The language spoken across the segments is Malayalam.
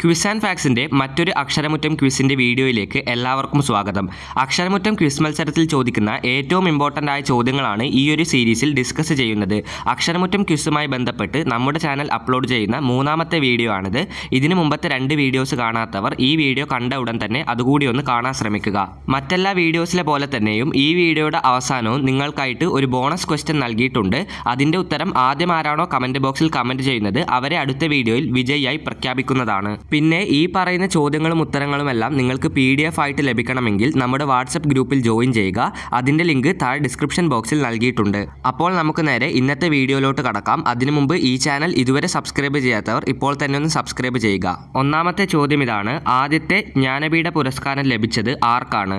ക്വിസ് ആൻഡ് ഫാക്സിൻ്റെ മറ്റൊരു അക്ഷരമുറ്റം ക്വിസിൻ്റെ വീഡിയോയിലേക്ക് എല്ലാവർക്കും സ്വാഗതം അക്ഷരമുറ്റം ക്വിസ് മത്സരത്തിൽ ചോദിക്കുന്ന ഏറ്റവും ഇമ്പോർട്ടൻ്റ് ആയ ചോദ്യങ്ങളാണ് ഈ ഒരു സീരീസിൽ ഡിസ്കസ് ചെയ്യുന്നത് അക്ഷരമുറ്റം ക്വിസുമായി ബന്ധപ്പെട്ട് നമ്മുടെ ചാനൽ അപ്ലോഡ് ചെയ്യുന്ന മൂന്നാമത്തെ വീഡിയോ ആണിത് ഇതിനു മുമ്പത്തെ രണ്ട് വീഡിയോസ് കാണാത്തവർ ഈ വീഡിയോ കണ്ട ഉടൻ തന്നെ അതുകൂടി ഒന്ന് കാണാൻ ശ്രമിക്കുക മറ്റെല്ലാ വീഡിയോസിലെ പോലെ തന്നെയും ഈ വീഡിയോയുടെ അവസാനവും നിങ്ങൾക്കായിട്ട് ഒരു ബോണസ് ക്വസ്റ്റ്യൻ നൽകിയിട്ടുണ്ട് അതിൻ്റെ ഉത്തരം ആദ്യം ആരാണോ കമൻറ്റ് ബോക്സിൽ കമൻറ്റ് ചെയ്യുന്നത് അവരെ അടുത്ത വീഡിയോയിൽ വിജയിയായി പ്രഖ്യാപിക്കുന്നതാണ് പിന്നെ ഈ പറയുന്ന ചോദ്യങ്ങളും ഉത്തരങ്ങളുമെല്ലാം നിങ്ങൾക്ക് പി ഡി എഫ് ആയിട്ട് ലഭിക്കണമെങ്കിൽ നമ്മുടെ വാട്സപ്പ് ഗ്രൂപ്പിൽ ജോയിൻ ചെയ്യുക അതിൻ്റെ ലിങ്ക് താഴെ ഡിസ്ക്രിപ്ഷൻ ബോക്സിൽ നൽകിയിട്ടുണ്ട് അപ്പോൾ നമുക്ക് നേരെ ഇന്നത്തെ വീഡിയോയിലോട്ട് കടക്കാം അതിനു മുമ്പ് ഈ ചാനൽ ഇതുവരെ സബ്സ്ക്രൈബ് ചെയ്യാത്തവർ ഇപ്പോൾ തന്നെ ഒന്ന് സബ്സ്ക്രൈബ് ചെയ്യുക ഒന്നാമത്തെ ചോദ്യം ഇതാണ് ആദ്യത്തെ ജ്ഞാനപീഠ പുരസ്കാരം ലഭിച്ചത് ആർക്കാണ്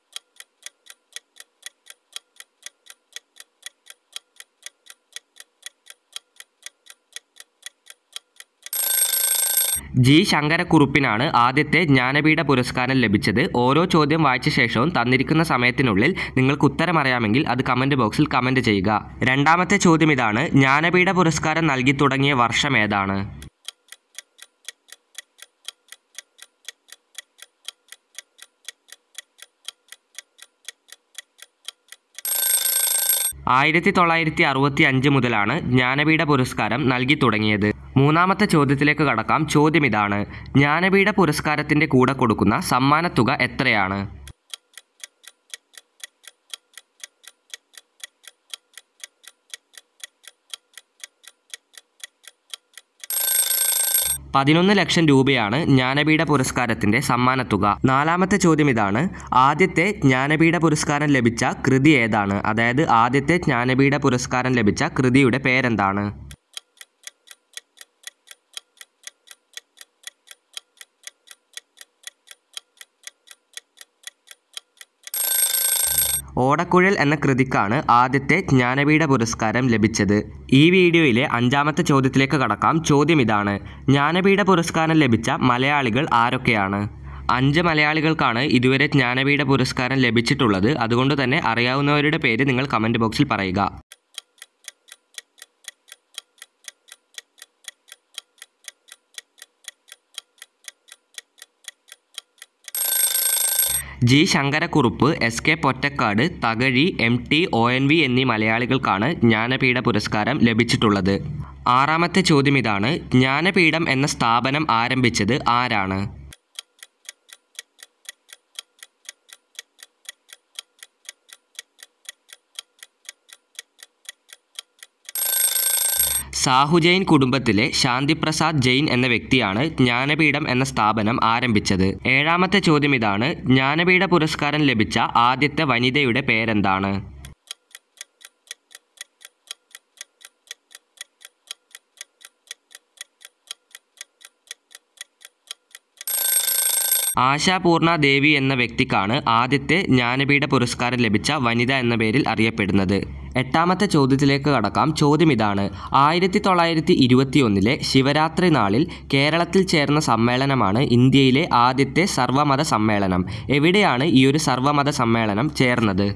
ജി ശങ്കരക്കുറുപ്പിനാണ് ആദ്യത്തെ ജ്ഞാനപീഠ പുരസ്കാരം ലഭിച്ചത് ഓരോ ചോദ്യം വായിച്ച ശേഷവും തന്നിരിക്കുന്ന സമയത്തിനുള്ളിൽ നിങ്ങൾക്ക് ഉത്തരം അറിയാമെങ്കിൽ അത് കമൻറ്റ് ബോക്സിൽ കമൻറ്റ് ചെയ്യുക രണ്ടാമത്തെ ചോദ്യം ഇതാണ് ജ്ഞാനപീഠ പുരസ്കാരം നൽകി തുടങ്ങിയ വർഷം ഏതാണ് ആയിരത്തി തൊള്ളായിരത്തി അറുപത്തി അഞ്ച് മുതലാണ് ജ്ഞാനപീഠ പുരസ്കാരം നൽകി തുടങ്ങിയത് മൂന്നാമത്തെ ചോദ്യത്തിലേക്ക് കടക്കാം ചോദ്യം ഇതാണ് ജ്ഞാനപീഠ പുരസ്കാരത്തിന്റെ കൂടെ കൊടുക്കുന്ന സമ്മാനത്തുക എത്രയാണ് പതിനൊന്ന് ലക്ഷം രൂപയാണ് ജ്ഞാനപീഠ പുരസ്കാരത്തിന്റെ സമ്മാനത്തുക നാലാമത്തെ ചോദ്യം ഇതാണ് ആദ്യത്തെ ജ്ഞാനപീഠ പുരസ്കാരം ലഭിച്ച കൃതി ഏതാണ് അതായത് ആദ്യത്തെ ജ്ഞാനപീഠ പുരസ്കാരം ലഭിച്ച കൃതിയുടെ പേരെന്താണ് ഓടക്കുഴൽ എന്ന കൃതിക്കാണ് ആദ്യത്തെ ജ്ഞാനപീഠ പുരസ്കാരം ലഭിച്ചത് ഈ വീഡിയോയിലെ അഞ്ചാമത്തെ ചോദ്യത്തിലേക്ക് കടക്കാം ചോദ്യം ഇതാണ് ജ്ഞാനപീഠ പുരസ്കാരം ലഭിച്ച മലയാളികൾ ആരൊക്കെയാണ് അഞ്ച് മലയാളികൾക്കാണ് ഇതുവരെ ജ്ഞാനപീഠ പുരസ്കാരം ലഭിച്ചിട്ടുള്ളത് അതുകൊണ്ട് തന്നെ അറിയാവുന്നവരുടെ പേര് നിങ്ങൾ കമൻറ്റ് ബോക്സിൽ പറയുക G Sankarakurup S K Pottekkatt Thakazhi M T O N V എന്നീ മലയാളികൾക്കാണ് ജ്ഞാനപീഠ പുരസ്കാരം ലഭിച്ചിട്ടുള്ളത് ആറാമത്തെ ചോദ്യം ഇതാണ് ജ്ഞാനപീഠം എന്ന സ്ഥാപനം ആരംഭിച്ചത് ആരാണ് സാഹു ജെയിൻ കുടുംബത്തിലെ ശാന്തിപ്രസാദ് ജെയിൻ എന്ന വ്യക്തിയാണ് ജ്ഞാനപീഠം എന്ന സ്ഥാപനം ആരംഭിച്ചത് ഏഴാമത്തെ ചോദ്യം ഇതാണ് ജ്ഞാനപീഠ പുരസ്കാരം ലഭിച്ച ആദ്യത്തെ വനിതയുടെ പേരെന്താണ് ആശാപൂർണ ദേവി എന്ന വ്യക്തിക്കാണ് ആദ്യത്തെ ജ്ഞാനപീഠ പുരസ്കാരം ലഭിച്ച വനിത എന്ന പേരിൽ അറിയപ്പെടുന്നത് എട്ടാമത്തെ ചോദ്യത്തിലേക്ക് കടക്കാം ചോദ്യം ഇതാണ് ആയിരത്തി തൊള്ളായിരത്തി ഇരുപത്തിയൊന്നിലെ ശിവരാത്രി നാളിൽ കേരളത്തിൽ ചേർന്ന സമ്മേളനമാണ് ഇന്ത്യയിലെ ആദ്യത്തെ സർവമത സമ്മേളനം എവിടെയാണ് ഈ ഒരു സർവമത സമ്മേളനം ചേർന്നത്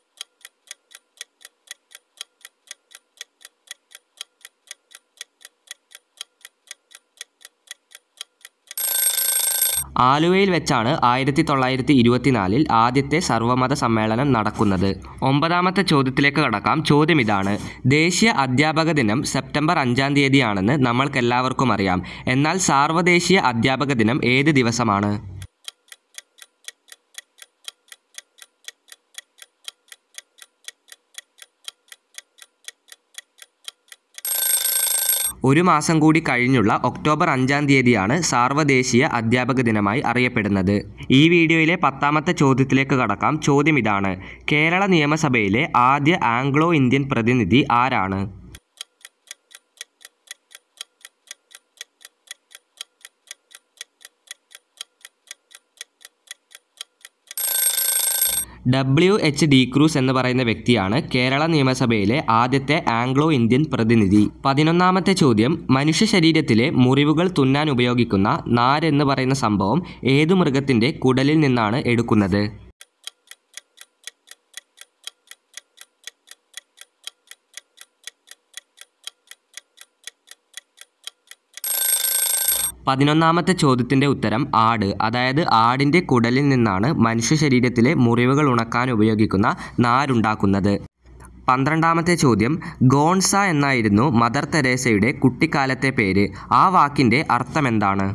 ആലുവയിൽ വെച്ചാണ് ആയിരത്തി തൊള്ളായിരത്തി ഇരുപത്തിനാലിൽ ആദ്യത്തെ സർവമത സമ്മേളനം നടക്കുന്നത് ഒമ്പതാമത്തെ ചോദ്യത്തിലേക്ക് കടക്കാം ചോദ്യം ഇതാണ് ദേശീയ അധ്യാപക ദിനം സെപ്റ്റംബർ അഞ്ചാം തീയതിയാണെന്ന് നമ്മൾക്കെല്ലാവർക്കും അറിയാം എന്നാൽ സാർവദേശീയ അധ്യാപക ദിനം ഏത് ദിവസമാണ് ഒരു മാസം കൂടി കഴിഞ്ഞുള്ള ഒക്ടോബർ അഞ്ചാം തീയതിയാണ് സാർവദേശീയ അധ്യാപക ദിനമായി അറിയപ്പെടുന്നത് ഈ വീഡിയോയിലെ പത്താമത്തെ ചോദ്യത്തിലേക്ക് കടക്കാം ചോദ്യം ഇതാണ് കേരള നിയമസഭയിലെ ആദ്യ ആംഗ്ലോ ഇന്ത്യൻ പ്രതിനിധി ആരാണ് ഡബ്ല്യു എച്ച് ഡി ക്രൂസ് എന്ന് പറയുന്ന വ്യക്തിയാണ് കേരള നിയമസഭയിലെ ആദ്യത്തെ ആംഗ്ലോ ഇന്ത്യൻ പ്രതിനിധി പതിനൊന്നാമത്തെ ചോദ്യം മനുഷ്യ ശരീരത്തിലെ മുറിവുകൾ തുന്നാൻ ഉപയോഗിക്കുന്ന നാരെന്ന് പറയുന്ന സംഭവം ഏതു മൃഗത്തിൻ്റെ കുടലിൽ നിന്നാണ് എടുക്കുന്നത് പതിനൊന്നാമത്തെ ചോദ്യത്തിൻ്റെ ഉത്തരം ആട് അതായത് ആടിൻ്റെ കുടലിൽ നിന്നാണ് മനുഷ്യ ശരീരത്തിലെ മുറിവുകൾ ഉണക്കാൻ ഉപയോഗിക്കുന്ന നാരുണ്ടാക്കുന്നത് പന്ത്രണ്ടാമത്തെ ചോദ്യം ഗോൺസ എന്നായിരുന്നു മദർ തെരേസയുടെ കുട്ടിക്കാലത്തെ പേര് ആ വാക്കിൻ്റെ അർത്ഥമെന്താണ്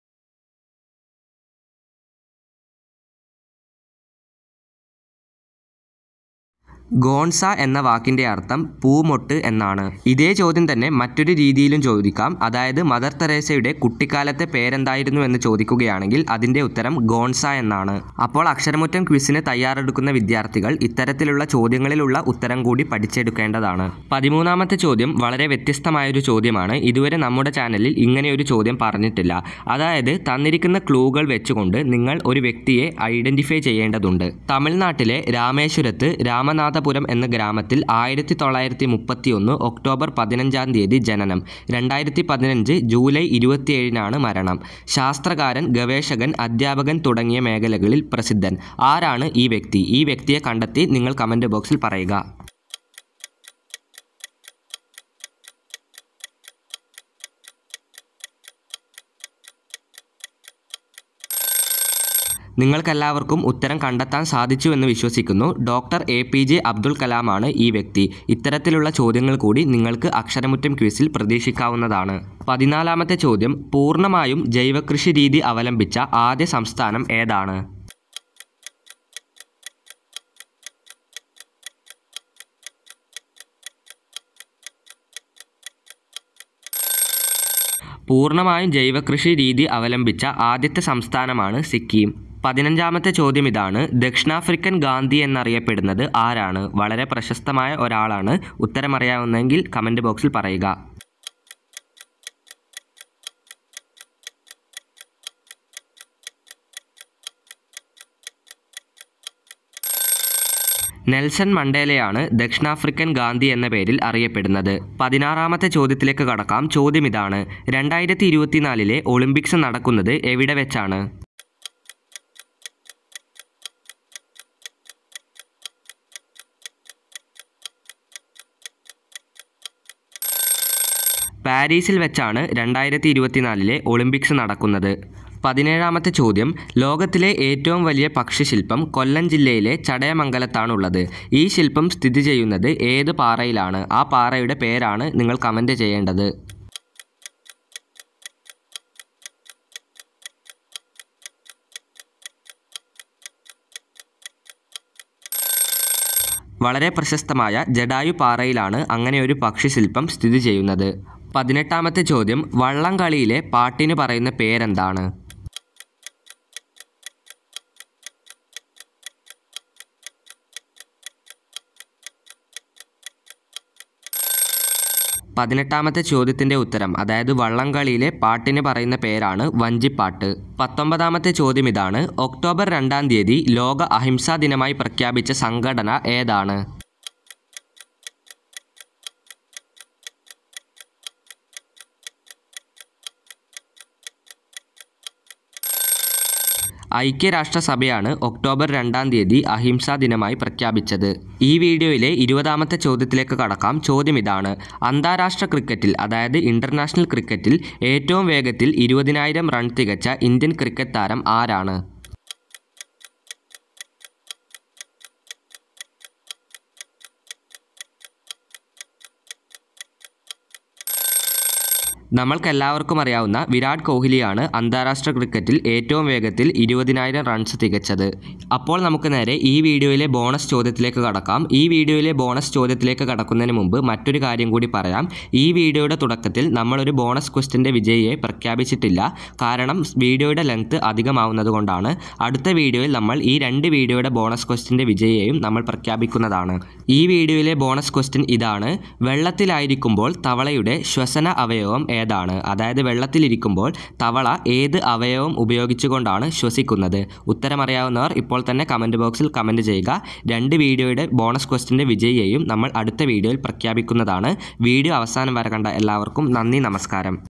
ഗോൺസ എന്ന വാക്കിൻ്റെ അർത്ഥം പൂമൊട്ട് എന്നാണ് ഇതേ ചോദ്യം തന്നെ മറ്റൊരു രീതിയിലും ചോദിക്കാം അതായത് മദർ തെരേസയുടെ കുട്ടിക്കാലത്തെ പേരെന്തായിരുന്നു എന്ന് ചോദിക്കുകയാണെങ്കിൽ അതിൻ്റെ ഉത്തരം ഗോൺസ എന്നാണ് അപ്പോൾ അക്ഷരമുറ്റം ക്വിസിന് തയ്യാറെടുക്കുന്ന വിദ്യാർത്ഥികൾ ഇത്തരത്തിലുള്ള ചോദ്യങ്ങളിലുള്ള ഉത്തരം കൂടി പഠിച്ചെടുക്കേണ്ടതാണ് പതിമൂന്നാമത്തെ ചോദ്യം വളരെ വ്യത്യസ്തമായൊരു ചോദ്യമാണ് ഇതുവരെ നമ്മുടെ ചാനലിൽ ഇങ്ങനെയൊരു ചോദ്യം പറഞ്ഞിട്ടില്ല അതായത് തന്നിരിക്കുന്ന ക്ലൂകൾ വെച്ചുകൊണ്ട് നിങ്ങൾ ഒരു വ്യക്തിയെ ഐഡന്റിഫൈ ചെയ്യേണ്ടതുണ്ട് തമിഴ്നാട്ടിലെ രാമേശ്വരത്ത് രാമനാഥപുരം എന്ന ഗ്രാമത്തിൽ ആയിരത്തി തൊള്ളായിരത്തി മുപ്പത്തി ഒന്ന് ഒക്ടോബർ പതിനഞ്ചാം തീയതി ജനനം രണ്ടായിരത്തി പതിനഞ്ച് ജൂലൈ ഇരുപത്തിയേഴിനാണ് മരണം ശാസ്ത്രകാരൻ ഗവേഷകൻ അധ്യാപകൻ തുടങ്ങിയ മേഖലകളിൽ പ്രസിദ്ധൻ ആരാണ് ഈ വ്യക്തി ഈ വ്യക്തിയെ കണ്ടെത്തി നിങ്ങൾ കമൻറ്റ് ബോക്സിൽ പറയുക നിങ്ങൾക്കെല്ലാവർക്കും ഉത്തരം കണ്ടെത്താൻ സാധിച്ചു എന്ന് വിശ്വസിക്കുന്നു doctor A P J Abdul കലാമാണ് ഈ വ്യക്തി ഇത്തരത്തിലുള്ള ചോദ്യങ്ങൾ കൂടി നിങ്ങൾക്ക് അക്ഷരമുറ്റം ക്വിസിൽ പ്രതീക്ഷിക്കാവുന്നതാണ് പതിനാലാമത്തെ ചോദ്യം പൂർണ്ണമായും ജൈവകൃഷി രീതി അവലംബിച്ച ആദ്യ സംസ്ഥാനം ഏതാണ് പൂർണ്ണമായും ജൈവകൃഷി രീതി അവലംബിച്ച ആദ്യത്തെ സംസ്ഥാനമാണ് സിക്കിം പതിനഞ്ചാമത്തെ ചോദ്യം ഇതാണ് ദക്ഷിണാഫ്രിക്കൻ ഗാന്ധി എന്നറിയപ്പെടുന്നത് ആരാണ് വളരെ പ്രശസ്തമായ ഒരാളാണ് ഉത്തരമറിയാവുന്നെങ്കിൽ കമൻറ്റ് ബോക്സിൽ പറയുക നെൽസൺ മണ്ടേലയാണ് ദക്ഷിണാഫ്രിക്കൻ ഗാന്ധി എന്ന പേരിൽ അറിയപ്പെടുന്നത് പതിനാറാമത്തെ ചോദ്യത്തിലേക്ക് കടക്കാം ചോദ്യം ഇതാണ് രണ്ടായിരത്തി ഇരുപത്തിനാലിലെ ഒളിമ്പിക്സ് നടക്കുന്നത് എവിടെ വെച്ചാണ് പാരീസിൽ വെച്ചാണ് രണ്ടായിരത്തി ഇരുപത്തിനാലിലെ ഒളിമ്പിക്സ് നടക്കുന്നത് പതിനേഴാമത്തെ ചോദ്യം ലോകത്തിലെ ഏറ്റവും വലിയ പക്ഷിശില്പം കൊല്ലം ജില്ലയിലെ ചടയമംഗലത്താണുള്ളത് ഈ ശില്പം സ്ഥിതി ചെയ്യുന്നത് ഏത് പാറയിലാണ് ആ പാറയുടെ പേരാണ് നിങ്ങൾ കമൻറ്റ് ചെയ്യേണ്ടത് വളരെ പ്രശസ്തമായ ജഡായു പാറയിലാണ് അങ്ങനെ ഒരു പക്ഷിശില്പം സ്ഥിതി ചെയ്യുന്നത് പതിനെട്ടാമത്തെ ചോദ്യം വള്ളംകളിയിലെ പാട്ടിന് പറയുന്ന പേരെന്താണ് പതിനെട്ടാമത്തെ ചോദ്യത്തിൻ്റെ ഉത്തരം അതായത് വള്ളംകളിയിലെ പാട്ടിന് പറയുന്ന പേരാണ് വഞ്ചിപ്പാട്ട് പത്തൊമ്പതാമത്തെ ചോദ്യം ഇതാണ് ഒക്ടോബർ രണ്ടാം തീയതി ലോക അഹിംസാ ദിനമായി പ്രഖ്യാപിച്ച സംഘടന ഏതാണ് ഐക്യരാഷ്ട്രസഭയാണ് ഒക്ടോബർ രണ്ടാം തീയതി അഹിംസാ ദിനമായി പ്രഖ്യാപിച്ചത് ഈ വീഡിയോയിലെ ഇരുപതാമത്തെ ചോദ്യത്തിലേക്ക് കടക്കാം ചോദ്യം ഇതാണ് അന്താരാഷ്ട്ര ക്രിക്കറ്റിൽ അതായത് ഇന്റർനാഷണൽ ക്രിക്കറ്റിൽ ഏറ്റവും വേഗത്തിൽ ഇരുപതിനായിരം റൺ തികച്ച ഇന്ത്യൻ ക്രിക്കറ്റ് താരം ആരാണ് നമ്മൾക്കെല്ലാവർക്കും അറിയാവുന്ന വിരാട് കോഹ്ലിയാണ് അന്താരാഷ്ട്ര ക്രിക്കറ്റിൽ ഏറ്റവും വേഗത്തിൽ ഇരുപതിനായിരം റൺസ് തികച്ചത് അപ്പോൾ നമുക്ക് നേരെ ഈ വീഡിയോയിലെ ബോണസ് ചോദ്യത്തിലേക്ക് കടക്കാം ഈ വീഡിയോയിലെ ബോണസ് ചോദ്യത്തിലേക്ക് കടക്കുന്നതിന് മുമ്പ് മറ്റൊരു കാര്യം കൂടി പറയാം ഈ വീഡിയോയുടെ തുടക്കത്തിൽ നമ്മളൊരു ബോണസ് ക്വസ്റ്റിൻ്റെ വിജയിയെ പ്രഖ്യാപിച്ചിട്ടില്ല കാരണം വീഡിയോയുടെ ലെങ്ത് അധികമാവുന്നത് കൊണ്ടാണ് അടുത്ത വീഡിയോയിൽ നമ്മൾ ഈ രണ്ട് വീഡിയോയുടെ ബോണസ് ക്വസ്റ്റിൻ്റെ വിജയിയെയും നമ്മൾ പ്രഖ്യാപിക്കുന്നതാണ് ഈ വീഡിയോയിലെ ബോണസ് ക്വസ്റ്റ്യൻ ഇതാണ് വെള്ളത്തിലായിരിക്കുമ്പോൾ തവളയുടെ ശ്വസന അവയവം ഏതാണ് അതായത് വെള്ളത്തിലിരിക്കുമ്പോൾ തവള ഏത് അവയവം ഉപയോഗിച്ചുകൊണ്ടാണ് ശ്വസിക്കുന്നത് ഉത്തരമറിയാവുന്നവർ ഇപ്പോൾ തന്നെ കമൻറ്റ് ബോക്സിൽ കമൻറ്റ് ചെയ്യുക രണ്ട് വീഡിയോയുടെ ബോണസ് ക്വസ്റ്റിൻ്റെ വിജയിയെയും നമ്മൾ അടുത്ത വീഡിയോയിൽ പ്രഖ്യാപിക്കുന്നതാണ് വീഡിയോ അവസാനം വരെ കണ്ട എല്ലാവർക്കും നന്ദി നമസ്കാരം